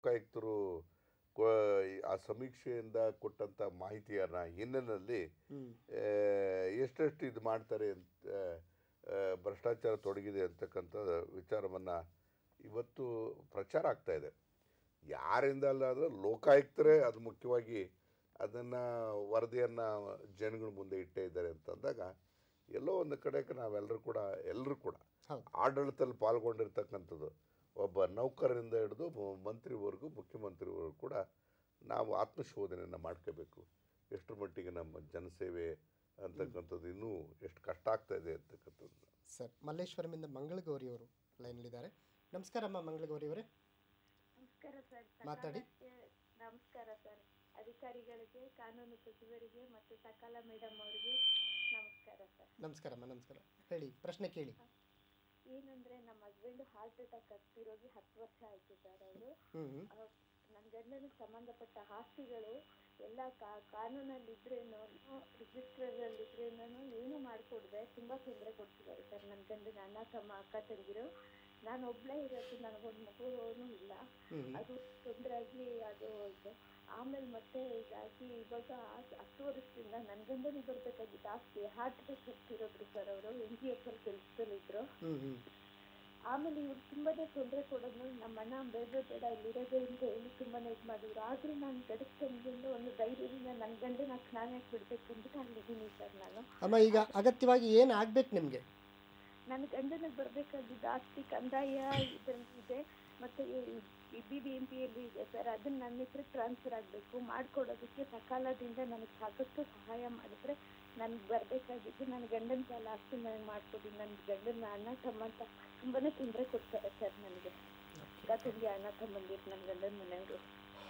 ಲೋಕಾಯುಕ್ತರು ಕೊ- ಆ ಸಮೀಕ್ಷೆಯಿಂದ ಕೊಟ್ಟಂಥ ಮಾಹಿತಿಯನ್ನ ಹಿನ್ನೆಲೆಯಲ್ಲಿ ಹ್ಮ್ ಆ, ಎಷ್ಟೆಷ್ಟು ಇದು ಮಾಡ್ತಾರೆ ಅಂತ ಆ, ಭ್ರಷ್ಟಾಚಾರ ತೊಡಗಿದೆ ಅಂತಕ್ಕಂಥ ವಿಚಾರವನ್ನು ಇವತ್ತು ಪ್ರಚಾರ ಆಗ್ತಾ ಇದೆ ಯಾರಿಂದ ಅಲ್ಲಾದ್ರೆ ಲೋಕಾಯುಕ್ತರೇ ಅದು ಮುಖ್ಯವಾಗಿ ಅದನ್ನು ವರದಿಯನ್ನು ಜನಗಳ ಮುಂದೆ ಇಟ್ಟೇ ಇದ್ದಾರೆ ಅಂತಂದಾಗ ಎಲ್ಲೋ ಒಂದು ಕಡೆಗೆ ನಾವೆಲ್ಲರೂ ಕೂಡ ಎಲ್ಲರೂ ಕೂಡ ಹೌದು ಆಡಳಿತದಲ್ಲಿ ಪಾಲ್ಗೊಂಡಿರ್ತಕ್ಕಂಥದ್ದು ಒಬ್ಬ ನೌಕರರಿಂದ ಹಿಡಿದು ಮ- ಮಂತ್ರಿವರೆಗೂ ಮುಖ್ಯಮಂತ್ರಿವರೆಗೂ ಕೂಡ ನಾವು ಆತ್ಮಶೋಧನೆಯನ್ನು ಮಾಡ್ಕೋಬೇಕು ಎಷ್ಟರ ಮಟ್ಟಿಗೆ ನಮ್ಮ ಜನಸೇವೆ ಅಂತಕ್ಕಂಥದ್ದು ಇನ್ನೂ ಎಷ್ಟು ಕಷ್ಟ ಆಗ್ತಾ ಇದೆ ಅಂತಕ್ಕಂಥದ್ದು ಸರ್ ಮಲ್ಲೇಶ್ವರಮಿಂದ ಮಂಗಳಗೌರಿ ಅವರು ಲೈನಲ್ಲಿದ್ದಾರೆ ನಮಸ್ಕಾರ ಅಮ್ಮ ಮಂಗಳಗೌರಿ ಅವರೇ ನಮಸ್ಕಾರ ಸರ್ ಮಾತಾಡಿ. ಸಕಾಲಕ್ಕೆ ನಮಸ್ಕಾರ ಸರ್ ಅಧಿಕಾರಿಗಳಿಗೆ ಕಾನೂನು ಸಚಿವರಿಗೆ ಮತ್ತು ಸಕಾಲ ಮೇಡಮ್ ಅವರಿಗೆ ನಮಸ್ಕಾರ ಸರ್ ನಮಸ್ಕಾರಮ್ಮ ನಮಸ್ಕಾರ ಹೇಳಿ ಪ್ರಶ್ನೆ ಕೇಳಿ ಏನಂದ್ರೆ ನಮ್ಮ ಹಸ್ಬೆಂಡ್ ಹಾರ್ಟ್ ಅಟ್ಯಾಕ್ ಆಗ್ತಿರೋಗಿ ಹತ್ತು ವರ್ಷ ಆಯ್ತು ಸರ್ ಅವರು ಹ್ಮ್ ಹ್ಮ್ ನನ್ನ ಗಂಡನಿಗೆ ಸಂಬಂಧಪಟ್ಟ ಆಸ್ತಿಗಳು ಎಲ್ಲ ಕಾ- ಕಾನೂನಲ್ಲಿ ಇದ್ರೇನು ರಿಜಿಸ್ಟರಲ್ಲಿ ಇದ್ರೇನು ಏನು ಮಾಡಿಕೊಡ್ದೆ ತುಂಬ ತೊಂದರೆ ಕೊಡ್ತಿದ್ದಾರೆ ಸರ್ ನನ್ನ ಗಂಡನ ಅಣ್ಣ ತಮ್ಮ ಅಕ್ಕ ತಂಗಿರು ನಾನು ಒಬ್ಬಳೇ ಇರೋದು ನನಗೊಂದು ಮಗುನೂ ಇಲ್ಲ ಹ್ಮ್ ಹ್ಮ್. ಅದು ತೊಂದರೆ ಆಗಿ ಅದು ಇದು ಆಮೇಲೆ ಮತ್ತೆ ಇದಾಗಿ ಇವಾಗ ಆ- ಹತ್ತು ವರ್ಷದಿಂದ ನನ್ನ ಗಂಡನಿಗೆ ಬರ್ಬೇಕಾಗಿತ್ತು ಆಸ್ತಿ ಹಾರ್ಟ್ ಅಟ್ಯಾಕ್ ಆಗ್ತಿರೋದ್ರು ಸರ್ ಅವರು ಎನ್ ಜಿ ಎಫ್ ಅಲ್ಲಿ ಕೆಲಸದಲ್ಲಿದ್ರು ಹ್ಮ್ ಹ್ಮ್ ಆಮೇಲೆ ಇವ್ರು ತುಂಬಾನೇ ತೊಂದರೆ ಕೊಡೋದು ನಮ್ಮ ಅಣ್ಣ ಬೇಡ ಬೇಡ ಇಲ್ಲಿರೋದೇ ಅಂತ ಹೇಳಿ ತುಂಬಾನೇ ಇದು ಮಾಡಿದ್ರು ಆದ್ರೂ ನಾನು ಗಡಕ್ ತಂದಿಂದ ಒಂದು ಧೈರ್ಯದಿಂದ ನನ್ನ ಗಂಡನ ಸ್ನಾನಕ್ಕೆ ಬಿಡ್ಬೇಕು ಅಂದ್ಬಿಟ್ಟು ಅಲ್ಲಿದ್ದೀನಿ ಸರ್ ನಾನು ಅಮ್ಮ ಈಗ ಅಗತ್ಯವಾಗಿ ಏನು ಆಗ್ಬೇಕು ನಿಮಗೆ ನನ್ನ ಗಂಡನಿಗೆ ಬರಬೇಕಾಗಿದ್ದ ಆಸ್ತಿ ಕಂದಾಯ ಇದ್ರಲ್ಲಿ ಇದೆ ಮತ್ತೆ ಬಿ ಬಿ ಎಂ ಪಿಯಲ್ಲಿ ಇದೆ ಸರ್ ಅದನ್ನ ನನ್ನ ಹೆಸರು ಟ್ರಾನ್ಸ್ಫರ್ ಆಗಬೇಕು ಮಾಡಿಕೊಡೋದಕ್ಕೆ ಸಕಾಲದಿಂದ ನನಗೆ ಸಾಕಷ್ಟು ಸಹಾಯ ಮಾಡಿದ್ರೆ ನನಗೆ ಬರಬೇಕಾಗಿದ್ದು ನನ್ನ ಗಂಡನ ಕಾಲ ಆಸ್ತಿ ನನಗೆ ಮಾಡಿಕೊಡಿ ನನ್ನ ಗಂಡನ ಅಣ್ಣ ತಮ್ಮ ಅಂತ ತುಂಬಾನೇ ತೊಂದರೆ ಕೊಡ್ತಾರೆ ಸರ್ ನನಗೆ ಅಕ್ಕ ತಂಗಿ ಅಣ್ಣ ತಮ್ಮಂದಿರು ನನ್ನ ಗಂಡನ ಮನೆಯವರು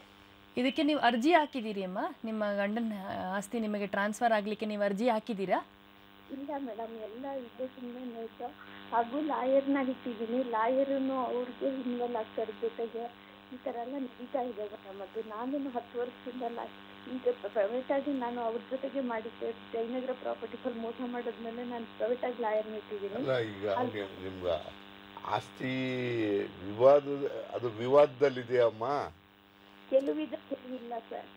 ಇದಕ್ಕೆ ನೀವು ಅರ್ಜಿ ಹಾಕಿದ್ದೀರಿ ಅಮ್ಮ ನಿಮ್ಮ ಗಂಡನ ಆಸ್ತಿ ನಿಮಗೆ ಟ್ರಾನ್ಸ್ಫರ್ ಆಗಲಿಕ್ಕೆ ನೀವು ಅರ್ಜಿ ಹಾಕಿದ್ದೀರಾ ಇಲ್ಲ ಮೇಡಮ್ ಎಲ್ಲ ಇದೆ ಸುಮ್ಮನೆ ನೇಚ ಹಾಗೂ ಲಾಯರ್ನ ಇಟ್ಟಿದ್ದೀನಿ ಲಾಯರನ್ನು ಅವ್ರಿಗೆ ಇನ್ವಾಲ್ವ್ ಆಗ್ತಾರೆ ಜೊತೆಗೆ ಈ ಥರ ಎಲ್ಲ ನಡೀತಾ ಇದೆ ಮೇಡಮ್ ಅದು ನಾನು ಹತ್ತು ವರ್ಷದಿಂದ ಲಾ- ಈಗ ಪ್ರೈವೇಟ್ ಆಗಿ ನಾನು ಅವ್ರ ಜೊತೆಗೆ ಮಾಡಿದ್ದೆ ಜಯನಗರ ಪ್ರಾಪರ್ಟಿಗಳು ಮೋಸ ಮಾಡಿದ್ಮೇಲೆ ನಾನು ಪ್ರೈವೇಟ್ ಆಗಿ ಲಾಯರ್ನ ಇಟ್ಟಿದ್ದೀನಿ ಅಲ್ಲ ಈಗ ನಿಮ್ಗೆ ಆಸ್ತಿ ವಿವಾದ ಅದು ವಿವಾದದಲ್ಲಿದೆಯಮ್ಮ ಕೆಲವಿದೆ ಕೆಲವಿಲ್ಲ ಸರ್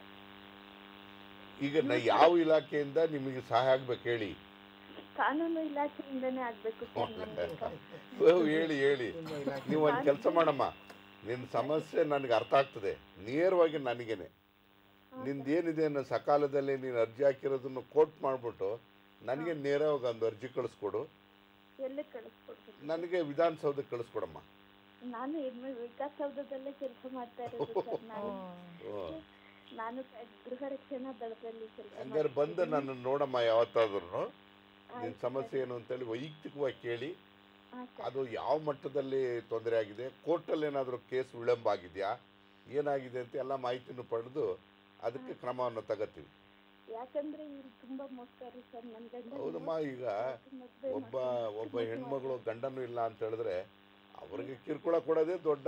ಈಗ ನಾ ಯಾವ ಇಲಾಖೆಯಿಂದ ನಿಮಗೆ ಸಹಾಯ ಆಗ್ಬೇಕು ಹೇಳಿ ಕಾನೂನು ಇಲಾಖೆಯಿಂದನೇ ಆಗ್ಬೇಕು ಸರ್ ನನಗೆ ಓ, ಹೇಳಿ ಹೇಳಿ ನಿಮ್ಮ ಇಲಾಖೆ ನೀವು ಒಂದು ಕೆಲಸ ಮಾಡಮ್ಮ ನಿನ್ನ ಸಮಸ್ಯೆ ನನಗೆ ಅರ್ಥ ಆಗ್ತದೆ ನೇರವಾಗಿ ನನಗೇನೆ ನಿಂದೇನಿದೆ ಅನ್ನೋ ಸಕಾಲದಲ್ಲಿ ನೀನು ಅರ್ಜಿ ಹಾಕಿರೋದನ್ನು ಕೋಟ್ ಮಾಡಿಬಿಟ್ಟು ನನಗೆ ನೇರವಾಗಿ ಒಂದು ಅರ್ಜಿ ಕಳಿಸ್ಕೊಡು ಎಲ್ಲಿ ಕಳಿಸ್ಕೊಡ್ತೀನಿ ನನಗೆ ವಿಧಾನಸೌಧಕ್ಕೆ ಕಳಿಸ್ಕೊಡಮ್ಮ ನಾನು ಎಮ್ಮೆ ವಿಕಾಸಸೌಧದಲ್ಲೇ ಕೆಲಸ ಮಾಡ್ತಾ ಇರೋದು ಸರ್ ನಾನು ಹ್ಞೂ ನಾನು ಗೃಹ ರಕ್ಷಣಾ ದಳದಲ್ಲಿ ಕೆಲಸ ಹಂಗಾರೆ ಬಂದು ನನ್ನ ನೋಡಮ್ಮ ಯಾವತ್ತಾದ್ರೂ ನಿನ್ನ ಸಮಸ್ಯೆ ಏನು ಅಂತೇಳಿ ವೈಯಕ್ತಿಕವಾಗಿ ಕೇಳಿ ಅದು ಯಾವ ಮಟ್ಟದಲ್ಲಿ ತೊಂದರೆ ಆಗಿದೆ ಕೋರ್ಟಲ್ಲಿ ಏನಾದರೂ ಕೇಸ್ ವಿಳಂಬ ಆಗಿದೆಯಾ ಏನಾಗಿದೆ ಅಂತ ಎಲ್ಲ ಮಾಹಿತಿನೂ ಪಡೆದು ಅದಕ್ಕೆ ಕ್ರಮವನ್ನು ತಗೋತೀವಿ ಯಾಕಂದ್ರೆ ಇವ್ರು ತುಂಬಾ ಮೋಸ್ಕರಿ ಸರ್ ನನ್ ಗಂಡ ಹೌದಮ್ಮ ಈಗ ಒಬ್ಬ ಒಬ್ಬ ಹೆಣ್ಮಗಳು ಗಂಡನೂ ಇಲ್ಲ ಅಂತ ಹೇಳಿದ್ರೆ ಅವ್ರಿಗೆ ಕಿರುಕುಳ ಕೊಡೋದೇ ದೊಡ್ಡ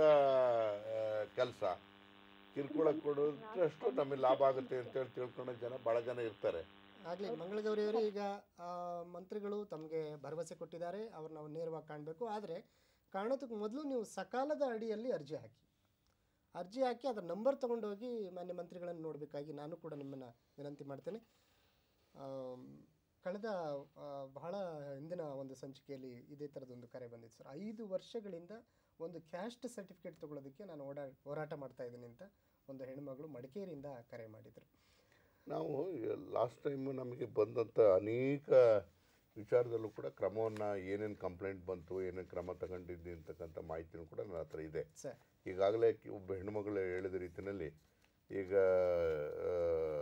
ಕೆಲಸ ಕಿರುಕುಳ ಕೊಡೋದಷ್ಟು ನಮಗೆ ಲಾಭ ಆಗುತ್ತೆ ಅಂತೇಳಿ ತಿಳ್ಕೊಳ್ಳೋ ಜನ ಭಾಳ ಜನ ಇರ್ತಾರೆ ಆಗಲಿ ಮಂಗಳಗೌರಿ ಅವರೇ ಈಗ ಆ, ಮಂತ್ರಿಗಳು ತಮಗೆ ಭರವಸೆ ಕೊಟ್ಟಿದ್ದಾರೆ ಅವ್ರನ್ನ ನಾವು ನೇರವಾಗಿ ಕಾಣಬೇಕು ಆದರೆ ಕಾಣೋದಕ್ಕೆ ಮೊದಲು ನೀವು ಸಕಾಲದ ಅಡಿಯಲ್ಲಿ ಅರ್ಜಿ ಹಾಕಿ ಅರ್ಜಿ ಹಾಕಿ ಅದರ ನಂಬರ್ ತೊಗೊಂಡೋಗಿ ಮಾನ್ಯ ಮಂತ್ರಿಗಳನ್ನು ನೋಡಬೇಕಾಗಿ ನಾನು ಕೂಡ ನಿಮ್ಮನ್ನು ವಿನಂತಿ ಮಾಡ್ತೇನೆ ಆಮ್, ಕಳೆದ ಆ, ಬಹಳ ಹಿಂದಿನ ಒಂದು ಸಂಚಿಕೆಯಲ್ಲಿ ಇದೇ ಥರದೊಂದು ಕರೆ ಬಂದಿತ್ತು ಸರ್ ಐದು ವರ್ಷಗಳಿಂದ ಒಂದು ಕ್ಯಾಸ್ಟ್ ಸರ್ಟಿಫಿಕೇಟ್ ತೊಗೊಳೋದಕ್ಕೆ ನಾನು ಓಡಾ ಹೋರಾಟ ಮಾಡ್ತಾ ಇದ್ದೀನಿ ಅಂತ ಒಂದು ಹೆಣ್ಮಗಳು ಮಡಿಕೇರಿಯಿಂದ ಕರೆ ಮಾಡಿದರು ನಾವು ಲಾಸ್ಟ್ ಟೈಮ್ ನಮಗೆ ಬಂದಂಥ ಅನೇಕ ವಿಚಾರದಲ್ಲೂ ಕೂಡ ಕ್ರಮವನ್ನು ಏನೇನು ಕಂಪ್ಲೇಂಟ್ ಬಂತು ಏನೇನು ಕ್ರಮ ತಗೊಂಡಿದ್ದೆ ಅಂತಕ್ಕಂಥ ಮಾಹಿತಿನೂ ಕೂಡ ನನ್ನ ಹತ್ರ ಇದೆ ಸರ್ ಈಗಾಗಲೇ ಕಿ- ಒಬ್ಬ ಹೆಣ್ಮಗಳು ಹೇಳಿದ ರೀತಿಯಲ್ಲಿ ಈಗ ಆ,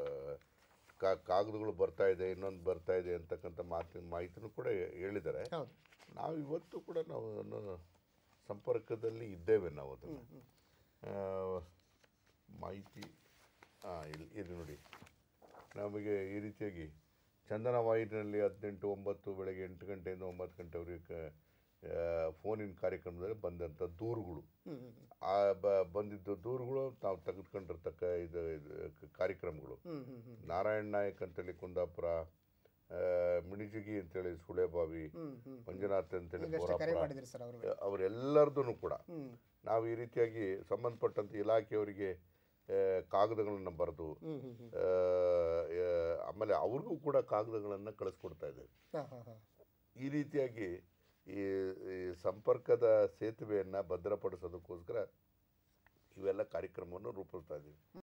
ಕಾ ಕಾಗದಗಳು ಬರ್ತಾ ಇದೆ ಇನ್ನೊಂದು ಬರ್ತಾ ಇದೆ ಅಂತಕ್ಕಂಥ ಮಾತಿ ಮಾಹಿತಿನೂ ಕೂಡ ಹೇಳಿದ್ದಾರೆ ಹೌದು ನಾವು ಇವತ್ತು ಕೂಡ ನಾವು ಅದನ್ನು ಸಂಪರ್ಕದಲ್ಲಿ ಇದ್ದೇವೆ ನಾವು ಅದನ್ನು ಆ, ಮಾಹಿತಿ ಹಾಂ ಇಲ್ಲಿ ಇದು ನೋಡಿ ನಮಗೆ ಈ ರೀತಿಯಾಗಿ ಚಂದನ ವಾಹಿನಿಯಲ್ಲಿ ಹದಿನೆಂಟು ಒಂಬತ್ತು ಬೆಳಗ್ಗೆ ಎಂಟು ಗಂಟೆಯಿಂದ ಒಂಬತ್ತು ಗಂಟೆವರೆಗೆ ಕ- ಆ, ಫೋನಿನ ಕಾರ್ಯಕ್ರಮದಲ್ಲಿ ಬಂದಂಥ ದೂರುಗಳು ಹ್ಞೂ ಹ್ಞೂ ಆ ಬ ಬಂದಿದ್ದ ದೂರುಗಳು ನಾವು ತೆಗೆದುಕೊಂಡಿರ್ತಕ್ಕ ಇದು ಇದು ಕ- ಕಾರ್ಯಕ್ರಮಗಳು ಹ್ಞೂ ಹ್ಞೂ ಹ್ಞೂ ನಾರಾಯಣ್ ನಾಯಕ್ ಅಂತೇಳಿ ಕುಂದಾಪುರ ಆ, ಮಿಣಿಜಿಗಿ ಅಂತೇಳಿ ಸುಳೆಬಾವಿ ಹ್ಮ್ ಹ್ಮ್ ಮಂಜುನಾಥ್ ಅಂತೇಳಿ ಈಗಷ್ಟೇ ಕರೆ ಬೋರಾಪುರ ಮಾಡಿದ್ರಿ ಸರ್ ಅವರು ಅವರೆಲ್ಲರದ್ದು ಕೂಡ ಹ್ಮ್ ನಾವು ಈ ರೀತಿಯಾಗಿ ಸಂಬಂಧಪಟ್ಟಂತ ಇಲಾಖೆಯವರಿಗೆ ಆ, ಕಾಗದಗಳನ್ನು ಬರೆದು ಹ್ಮ್ ಹ್ಮ್ ಹ್ಮ್ ಆ, ಆ, ಆಮೇಲೆ ಅವ್ರಿಗೂ ಕೂಡ ಕಾಗದಗಳನ್ನು ಕಳಿಸ್ಕೊಡ್ತಾ ಇದ್ದೇವೆ ಹಾ ಹಾ ಹಾ ಈ ರೀತಿಯಾಗಿ ಈ ಈ ಸಂಪರ್ಕದ ಸೇತುವೆಯನ್ನು ಭದ್ರಪಡಿಸೋದಕ್ಕೋಸ್ಕರ ಇವೆಲ್ಲ ಕಾರ್ಯಕ್ರಮವನ್ನು ರೂಪಿಸ್ತಾ ಇದ್ದೀವಿ